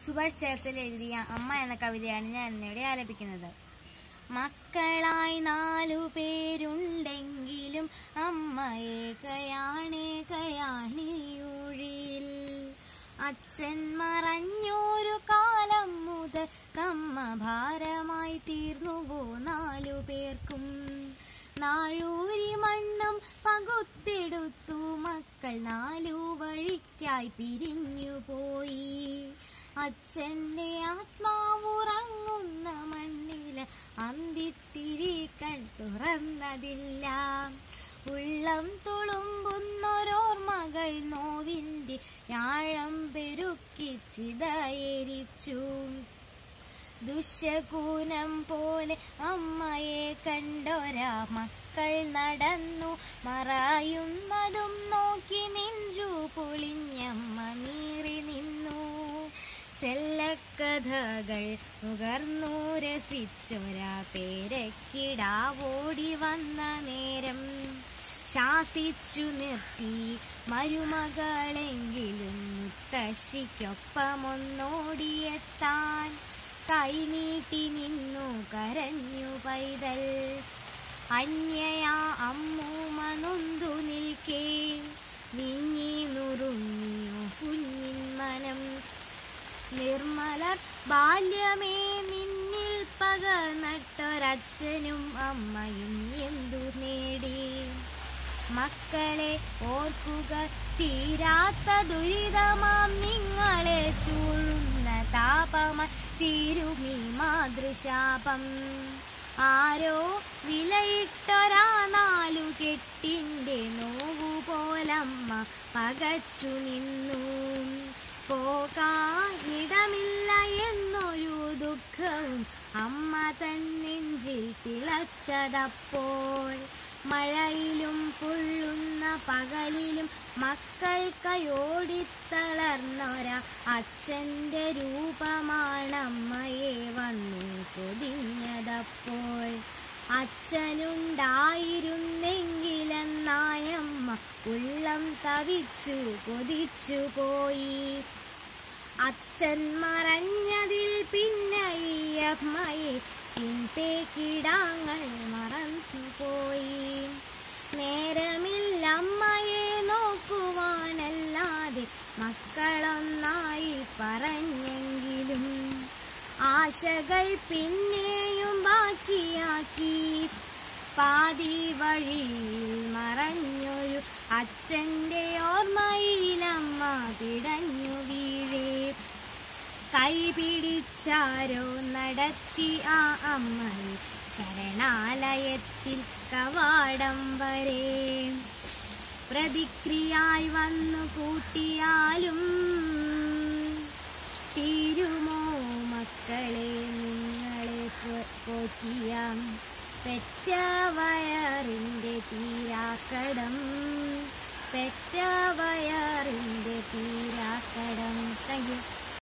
സുഭാഷ് ചേർത്തൽ എഴുതിയ അമ്മ എന്ന കവിതയാണ് ഞാൻ ഇന്നിവിടെ ആലപിക്കുന്നത് മക്കളായി നാലു പേരുണ്ടെങ്കിലും അമ്മയേകയാണേകയാണിയൂഴിൽ അച്ഛൻ മറഞ്ഞൊരു കാലം മുതൽ കമ്മ ഭാരമായി തീർന്നുവോ നാലു പേർക്കും നാഴൂരി മണ്ണും പകുത്തെടുത്തു മക്കൾ നാലു വഴിക്കായി പിരിഞ്ഞുപോയി അച്ഛന്റെ ആത്മാവുറങ്ങുന്ന മണ്ണില് അന്തിത്തിരിക്കൺ തുറന്നതില്ല ഉള്ളം തുളുമ്പുന്നൊരോർമകൾ നോവിന്റെ ഞാഴം പെരുക്കി ചിതയരിച്ചു ദുശകൂനം പോലെ അമ്മയെ കണ്ടൊരാ മക്കൾ നടന്നു മറയുന്നതും നോക്കി നെഞ്ചു പൊളിഞ്ഞമ്മ നീറി നിന്നു ചെല്ലക്കഥകൾ നുകർന്നു രസിച്ചൊരാ പേരക്കിടാവോടി വന്ന നേരം ശാസിച്ചു നിർത്തി മരുമകളെങ്കിലും മുത്തശ്ശിക്കൊപ്പമൊന്നോടിയെത്താൻ കൈനീട്ടി നിന്നു കരഞ്ഞു പൈതൽ അന്യയാ അമ്മൂമ്മ നൊന്തു നിൽക്കേ നീങ്ങി നുറുങ്ങിയോ കുഞ്ഞിൻ മനം നിർമ്മലർ ബാല്യമേ നിന്നിൽ പക നട്ടൊരച്ഛനും അമ്മയും എന്തു നേടി മക്കളെ ഓർക്കുക തീരാത്ത ദുരിതമാം നിങ്ങളെ ചൂഴുന്ന താപമ തീരുമി മാതൃശാപം ആരോ വിലയിട്ടൊരാ നാലു കെട്ടിന്റെ നോവു പോലമ്മ പകച്ചു നിന്നു പോകാനിടമില്ല എന്നൊരു ദുഃഖവും അമ്മ തൻ നെഞ്ചിൽ തിളച്ചതപ്പോൾ മഴയിലും പൊള്ളുന്ന പകലിലും മക്കൾക്കയോടിത്തളർന്നൊര അച്ഛന്റെ രൂപമാണമ്മയെ വന്നു പൊതിഞ്ഞതപ്പോൾ അച്ഛനുണ്ടായിരുന്നെങ്കിലെന്നായമ്മ ഉള്ളം തവിച്ചു കൊതിച്ചു പോയി അച്ഛൻ മറഞ്ഞതിൽ പിന്നെ ഈ അമ്മയെ പിൻപേ കിടാങ്ങൾ മറന്നുപോയി നേരമില്ല അമ്മയെ നോക്കുവാനല്ലാതെ മക്കളൊന്നായി പറഞ്ഞെങ്കിലും ആശകൾ പിന്നെയും ബാക്കിയാക്കി പാതി വഴിയിൽ മറഞ്ഞൊരു അച്ഛന്റെ ഓർമ്മയിലമ്മ പിടഞ്ഞു വീഴേ കൈപിടിച്ചാരോ നടത്തി ആ അമ്മയെ ശരണാലയത്തിൽ കവാടം വരെ പ്രതിക്രിയായി വന്നു കൂട്ടിയാലും